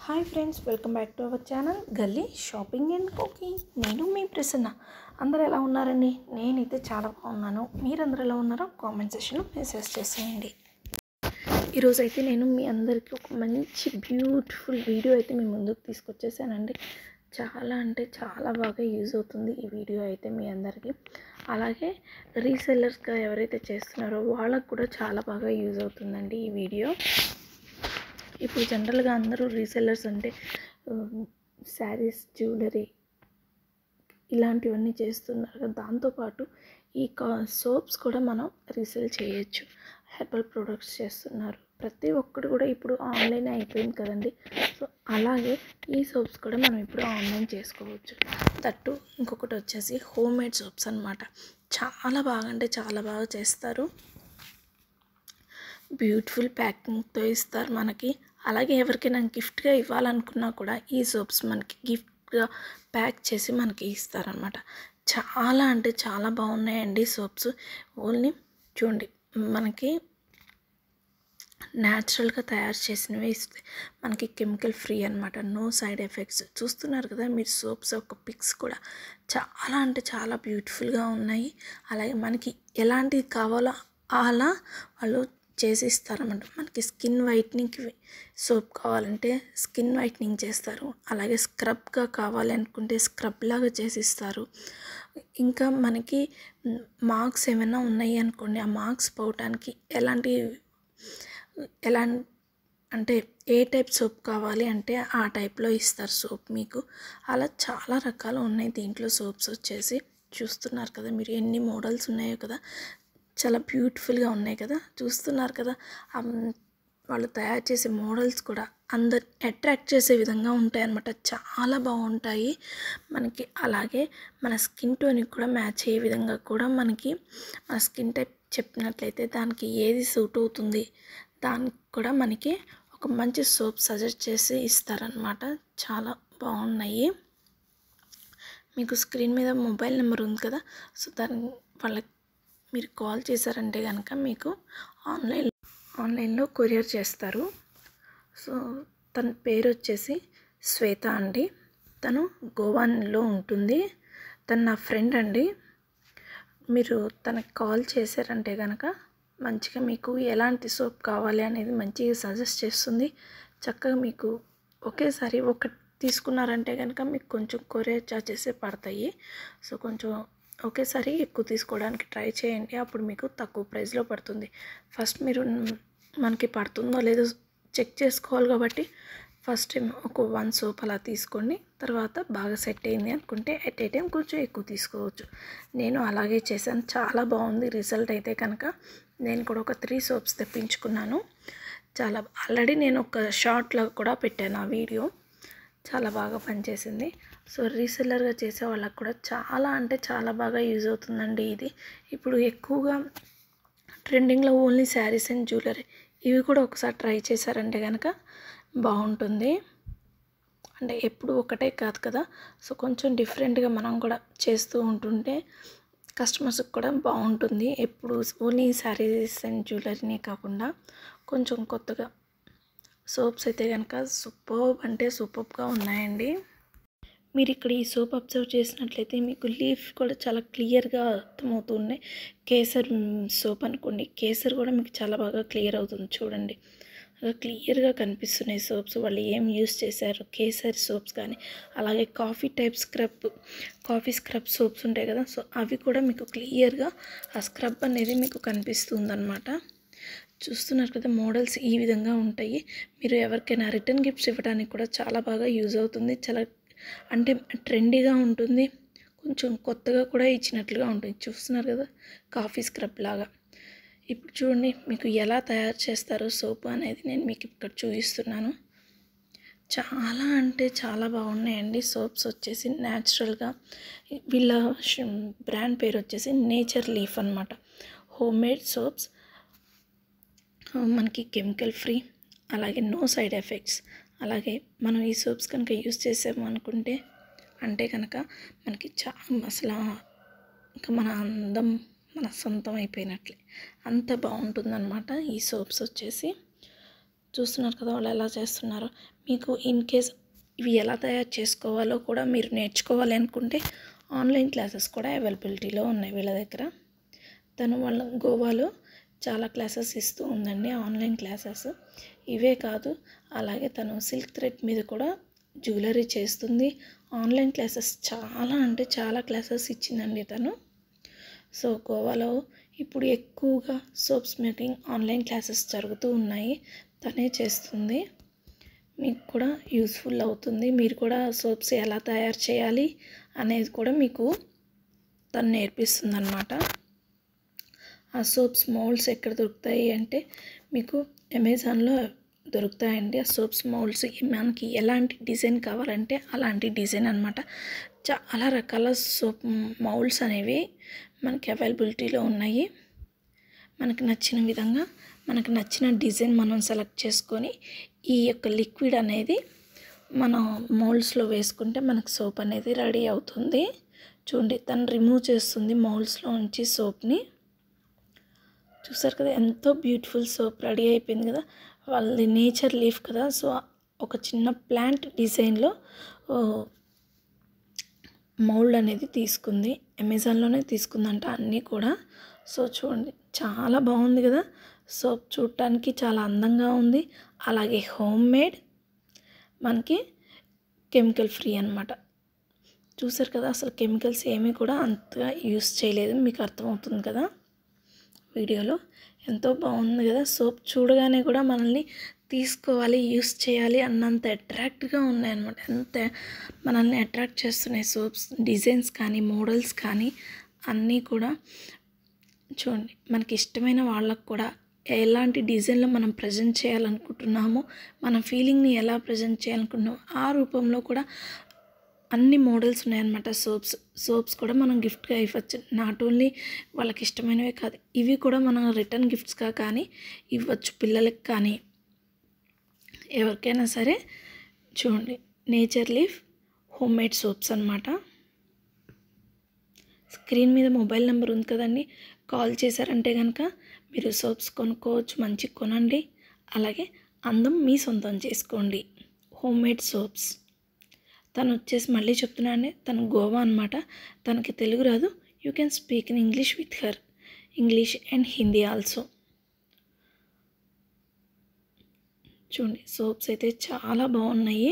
hi friends welcome back to our channel గల్లీ shopping and cooking నేను మీ ప్రసన్న అందరూ ఎలా ఉన్నారండి నేనైతే చాలా బాగున్నాను మీరందరూ ఎలా ఉన్నారో కామెంట్ సెక్షన్లో మెసేజ్ చేసేయండి ఈరోజు అయితే నేను మీ అందరికీ ఒక మంచి బ్యూటిఫుల్ వీడియో అయితే మీ ముందుకు తీసుకొచ్చేసానండి చాలా అంటే చాలా బాగా యూజ్ అవుతుంది ఈ వీడియో అయితే మీ అందరికీ అలాగే రీసెల్లర్స్గా ఎవరైతే చేస్తున్నారో వాళ్ళకు కూడా చాలా బాగా యూజ్ అవుతుందండి ఈ వీడియో ఇప్పుడు జనరల్గా అందరూ రీసెల్లర్స్ అంటే శారీస్ జ్యువెలరీ ఇలాంటివన్నీ చేస్తున్నారు కదా దాంతోపాటు ఈ కా సోప్స్ కూడా మనం రీసేల్ చేయొచ్చు హెర్బల్ ప్రొడక్ట్స్ చేస్తున్నారు ప్రతి ఒక్కటి కూడా ఇప్పుడు ఆన్లైన్ అయిపోయింది కదండి సో అలాగే ఈ సోప్స్ కూడా మనం ఇప్పుడు ఆన్లైన్ చేసుకోవచ్చు దట్టు ఇంకొకటి వచ్చేసి హోమ్ మేడ్ సోప్స్ అనమాట చాలా బాగా అంటే చాలా బాగా చేస్తారు బ్యూటిఫుల్ ప్యాకింగ్తో ఇస్తారు మనకి అలాగే ఎవరికైనా గిఫ్ట్గా ఇవ్వాలనుకున్నా కూడా ఈ సోప్స్ మనకి గిఫ్ట్గా ప్యాక్ చేసి మనకి ఇస్తారనమాట చాలా అంటే చాలా బాగున్నాయండి సోప్స్ ఓన్లీ చూడండి మనకి న్యాచురల్గా తయారు చేసినవి ఇస్తాయి మనకి కెమికల్ ఫ్రీ అనమాట నో సైడ్ ఎఫెక్ట్స్ చూస్తున్నారు కదా మీరు సోప్స్ యొక్క పిక్స్ కూడా చాలా అంటే చాలా బ్యూటిఫుల్గా ఉన్నాయి అలాగే మనకి ఎలాంటిది కావాలో అలా వాళ్ళు చేసి ఇస్తారన్నమాట మనకి స్కిన్ వైట్నింగ్కి సోప్ కావాలంటే స్కిన్ వైట్నింగ్ చేస్తారు అలాగే స్క్రబ్గా కావాలి అనుకుంటే స్క్రబ్ లాగా చేసిస్తారు ఇంకా మనకి మార్క్స్ ఏమైనా ఉన్నాయి అనుకోండి ఆ మార్క్స్ పోవటానికి ఎలాంటి ఎలా అంటే ఏ టైప్ సోప్ కావాలి అంటే ఆ టైప్లో ఇస్తారు సోప్ మీకు అలా చాలా రకాలు ఉన్నాయి దీంట్లో సోప్స్ వచ్చేసి చూస్తున్నారు కదా మీరు ఎన్ని మోడల్స్ ఉన్నాయో కదా చాలా బ్యూటిఫుల్గా ఉన్నాయి కదా చూస్తున్నారు కదా వాళ్ళు తయారు చేసే మోడల్స్ కూడా అందరు అట్రాక్ట్ చేసే విధంగా ఉంటాయి అన్నమాట చాలా బాగుంటాయి మనకి అలాగే మన స్కిన్ టోన్కి కూడా మ్యాచ్ అయ్యే విధంగా కూడా మనకి మన స్కిన్ టైప్ చెప్పినట్లయితే దానికి ఏది సూట్ అవుతుంది దానికి కూడా మనకి ఒక మంచి సోప్ సజెస్ట్ చేసి ఇస్తారనమాట చాలా బాగున్నాయి మీకు స్క్రీన్ మీద మొబైల్ నెంబర్ ఉంది కదా సో దాని వాళ్ళకి మీరు కాల్ చేశారంటే కనుక మీకు ఆన్లైన్ ఆన్లైన్లో కొరియర్ చేస్తారు సో తన పేరు వచ్చేసి శ్వేత అండి తను గోవాన్లో ఉంటుంది తను నా ఫ్రెండ్ అండి మీరు తనకి కాల్ చేశారంటే కనుక మంచిగా మీకు ఎలాంటి సోప్ కావాలి అనేది మంచిగా సజెస్ట్ చేస్తుంది చక్కగా మీకు ఒకేసారి ఒకటి తీసుకున్నారంటే కనుక మీకు కొంచెం కొరియర్ చార్జెస్ పడతాయి సో కొంచెం ఒకేసారి ఎక్కువ తీసుకోవడానికి ట్రై చేయండి అప్పుడు మీకు తక్కువ ప్రైస్లో పడుతుంది ఫస్ట్ మీరు మనకి పడుతుందో లేదో చెక్ చేసుకోవాలి కాబట్టి ఫస్ట్ టైం ఒక వన్ సోప్ అలా తీసుకోండి తర్వాత బాగా సెట్ అయింది అనుకుంటే ఎట్ ఏ టైం కొంచెం ఎక్కువ తీసుకోవచ్చు నేను అలాగే చేశాను చాలా బాగుంది రిజల్ట్ అయితే కనుక నేను కూడా ఒక త్రీ సోప్స్ తెప్పించుకున్నాను చాలా ఆల్రెడీ నేను ఒక షార్ట్లో కూడా పెట్టాను ఆ వీడియో చాలా బాగా పనిచేసింది సో రీసెల్లర్గా చేసే వాళ్ళకి కూడా చాలా అంటే చాలా బాగా యూజ్ అవుతుందండి ఇది ఇప్పుడు ఎక్కువగా ట్రెండింగ్లో ఓన్లీ శారీస్ అండ్ జ్యువెలరీ ఇవి కూడా ఒకసారి ట్రై చేశారంటే కనుక బాగుంటుంది అంటే ఎప్పుడు ఒకటే కాదు కదా సో కొంచెం డిఫరెంట్గా మనం కూడా చేస్తూ ఉంటుంటే కస్టమర్స్కి కూడా బాగుంటుంది ఎప్పుడు ఓన్లీ శారీస్ అండ్ జ్యువెలరీనే కాకుండా కొంచెం కొత్తగా సోప్స్ అయితే కనుక సూపర్బ్ అంటే సూపర్బ్గా ఉన్నాయండి మీరు ఇక్కడ ఈ సోప్ అబ్జర్వ్ చేసినట్లయితే మీకు లీఫ్ కూడా చాలా క్లియర్గా అర్థమవుతుంది కేసర్ సోప్ అనుకోండి కేసర్ కూడా మీకు చాలా బాగా క్లియర్ అవుతుంది చూడండి క్లియర్గా కనిపిస్తున్నాయి సోప్స్ వాళ్ళు ఏం యూస్ చేశారు కేసర్ సోప్స్ కానీ అలాగే coffee type scrub coffee scrub soaps ఉంటాయి కదా సో అవి కూడా మీకు క్లియర్గా ఆ స్క్రబ్ అనేది మీకు కనిపిస్తుంది అనమాట చూస్తున్నారు కదా మోడల్స్ ఈ విధంగా ఉంటాయి మీరు ఎవరికైనా రిటర్న్ గిఫ్ట్స్ ఇవ్వడానికి కూడా చాలా బాగా యూజ్ అవుతుంది చాలా అంటే ట్రెండీగా ఉంటుంది కొంచెం కొత్తగా కూడా ఇచ్చినట్లుగా ఉంటుంది చూస్తున్నారు కదా కాఫీ స్క్రబ్ లాగా ఇప్పుడు చూడండి మీకు ఎలా తయారు చేస్తారో సోపు అనేది నేను మీకు ఇక్కడ చూపిస్తున్నాను చాలా అంటే చాలా బాగున్నాయండి సోప్స్ వచ్చేసి న్యాచురల్గా వీళ్ళ బ్రాండ్ పేరు వచ్చేసి నేచర్ లీఫ్ అనమాట హోమ్ మేడ్ సోప్స్ మనకి కెమికల్ ఫ్రీ అలాగే నో సైడ్ ఎఫెక్ట్స్ అలాగే మనం ఈ సోప్స్ కనుక యూస్ చేసాము అనుకుంటే అంటే కనుక మనకి చా అసలు ఇంకా మన అందం మన సొంతం అయిపోయినట్లే అంత బాగుంటుందన్నమాట ఈ సోప్స్ వచ్చేసి చూస్తున్నారు కదా వాళ్ళు ఎలా చేస్తున్నారో మీకు ఇన్ కేస్ ఇవి ఎలా తయారు చేసుకోవాలో కూడా మీరు నేర్చుకోవాలి అనుకుంటే ఆన్లైన్ క్లాసెస్ కూడా అవైలబిలిటీలో ఉన్నాయి వీళ్ళ దగ్గర తను వాళ్ళ గోవాలో చాలా క్లాసెస్ ఇస్తూ ఉందండి ఆన్లైన్ క్లాసెస్ ఇవే కాదు అలాగే తను సిల్క్ థ్రెడ్ మీద కూడా జ్యువెలరీ చేస్తుంది ఆన్లైన్ క్లాసెస్ చాలా అంటే చాలా క్లాసెస్ ఇచ్చిందండి తను సో గోవాలో ఇప్పుడు ఎక్కువగా సోప్స్ మేకింగ్ ఆన్లైన్ క్లాసెస్ జరుగుతూ ఉన్నాయి తనే చేస్తుంది మీకు కూడా యూస్ఫుల్ అవుతుంది మీరు కూడా సోప్స్ ఎలా తయారు చేయాలి అనేది కూడా మీకు తను నేర్పిస్తుంది అనమాట ఆ సోప్స్ మౌల్డ్స్ ఎక్కడ దొరుకుతాయి అంటే మీకు అమెజాన్లో దొరుకుతాయండి ఆ సోప్స్ మౌల్డ్స్ మనకి ఎలాంటి డిజైన్ కావాలంటే అలాంటి డిజైన్ అనమాట చాలా రకాల సోప్ మౌల్డ్స్ అనేవి మనకి అవైలబిలిటీలో ఉన్నాయి మనకు నచ్చిన విధంగా మనకు నచ్చిన డిజైన్ మనం సెలెక్ట్ చేసుకొని ఈ యొక్క లిక్విడ్ అనేది మనం మౌల్డ్స్లో వేసుకుంటే మనకు సోప్ అనేది రెడీ అవుతుంది చూడండి తను రిమూవ్ చేస్తుంది మౌల్డ్స్లో ఉంచి సోప్ని చూసారు కదా ఎంతో బ్యూటిఫుల్ సోప్ రెడీ అయిపోయింది కదా వాళ్ళది నేచర్ లీఫ్ కదా సో ఒక చిన్న ప్లాంట్ డిజైన్లో మౌల్డ్ అనేది తీసుకుంది అమెజాన్లోనే తీసుకుందంట అన్నీ కూడా సో చూడండి చాలా బాగుంది కదా సోప్ చూడటానికి చాలా అందంగా ఉంది అలాగే హోమ్ మేడ్ మనకి కెమికల్ ఫ్రీ అనమాట చూసారు కదా అసలు కెమికల్స్ ఏమీ కూడా అంతగా యూస్ చేయలేదు మీకు అర్థమవుతుంది కదా వీడియోలో ఎంతో బాగుంది కదా సోప్ చూడగానే కూడా మనల్ని తీసుకోవాలి యూస్ చేయాలి అన్నంత అట్రాక్ట్గా ఉన్నాయన్నమాట ఎంత మనల్ని అట్రాక్ట్ చేస్తున్నాయి సోప్స్ డిజైన్స్ కానీ మోడల్స్ కానీ అన్నీ కూడా చూడండి మనకి ఇష్టమైన వాళ్ళకు కూడా ఎలాంటి డిజైన్లో మనం ప్రజెంట్ చేయాలనుకుంటున్నామో మన ఫీలింగ్ని ఎలా ప్రజెంట్ చేయాలనుకుంటున్నామో ఆ రూపంలో కూడా అన్ని మోడల్స్ ఉన్నాయన్నమాట సోప్స్ సోప్స్ కూడా మనం గిఫ్ట్గా ఇవ్వచ్చు నాట్ ఓన్లీ వాళ్ళకి ఇష్టమైనవే కాదు ఇవి కూడా మనం రిటర్న్ గిఫ్ట్స్గా కానీ ఇవ్వచ్చు పిల్లలకి కానీ ఎవరికైనా సరే చూడండి nature leaf home made soaps అనమాట స్క్రీన్ మీద మొబైల్ నెంబర్ ఉంది కదండి కాల్ చేశారంటే కనుక మీరు సోప్స్ కొనుక్కోవచ్చు మంచి కొనండి అలాగే అందం మీ సొంతం చేసుకోండి హోమ్ మేడ్ సోప్స్ తను వచ్చేసి మళ్ళీ చెప్తున్నానే తను గోవా అనమాట తనకి తెలుగు రాదు you can speak in English with her English and Hindi also చూడండి సోప్స్ అయితే చాలా బాగున్నాయి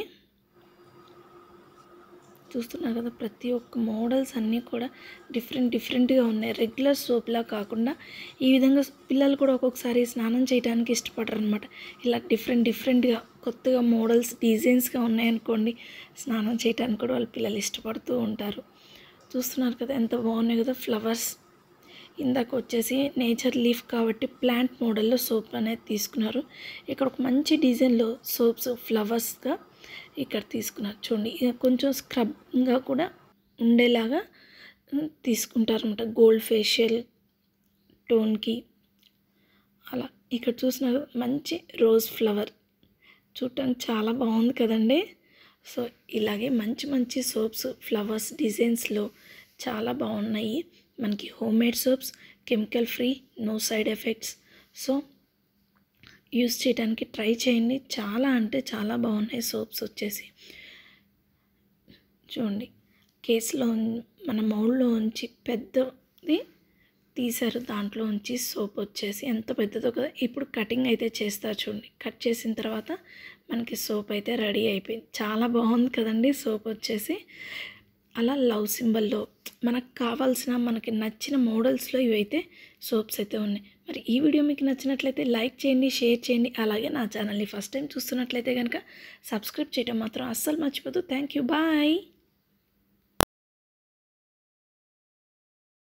చూస్తున్నారు కదా ప్రతి ఒక్క మోడల్స్ అన్నీ కూడా డిఫరెంట్ డిఫరెంట్గా ఉన్నాయి రెగ్యులర్ సోప్లా కాకుండా ఈ విధంగా పిల్లలు కూడా ఒక్కొక్కసారి స్నానం చేయడానికి ఇష్టపడరు అనమాట ఇలా డిఫరెంట్ డిఫరెంట్గా కొత్తగా మోడల్స్ డిజైన్స్గా ఉన్నాయనుకోండి స్నానం చేయడానికి కూడా వాళ్ళ పిల్లలు ఇష్టపడుతూ ఉంటారు చూస్తున్నారు కదా ఎంత బాగున్నాయి కదా ఫ్లవర్స్ ఇందాక వచ్చేసి నేచర్ లీఫ్ కాబట్టి ప్లాంట్ మోడల్లో సోప్ అనేది తీసుకున్నారు ఇక్కడ ఒక మంచి డిజైన్లో సోప్స్ ఫ్లవర్స్గా ఇక్కడ తీసుకున్నారు చూడండి ఇది కొంచెం స్క్రబ్గా కూడా ఉండేలాగా తీసుకుంటారనమాట గోల్డ్ ఫేషియల్ టోన్కి అలా ఇక్కడ చూసినారు మంచి రోజ్ ఫ్లవర్ చూడటానికి చాలా బాగుంది కదండి సో ఇలాగే మంచి మంచి సోప్స్ ఫ్లవర్స్ డిజైన్స్లో చాలా బాగున్నాయి మనకి home made soaps chemical free no side effects so use చేయడానికి ట్రై చేయండి చాలా అంటే చాలా బాగున్నాయి సోప్స్ వచ్చేసి చూడండి కేసులో ఉన్- మన మౌల్లో ఉంచి పెద్దది తీశారు దాంట్లో ఉంచి సోప్ వచ్చేసి ఎంత పెద్దదో కదా ఇప్పుడు కటింగ్ అయితే చేస్తారు చూడండి కట్ చేసిన తర్వాత మనకి సోప్ అయితే రెడీ అయిపోయింది చాలా బాగుంది కదండి సోప్ వచ్చేసి అలా లవ్ సింబల్లో మనకు కావాల్సిన మనకి నచ్చిన మోడల్స్లో ఇవైతే సోప్స్ అయితే ఉన్నాయి మరి ఈ వీడియో మీకు నచ్చినట్లయితే లైక్ చేయండి షేర్ చేయండి అలాగే నా ఛానల్ని ఫస్ట్ టైం చూస్తున్నట్లయితే కనుక సబ్స్క్రైబ్ చేయడం మాత్రం అస్సలు మర్చిపోదు థ్యాంక్ యూ బాయ్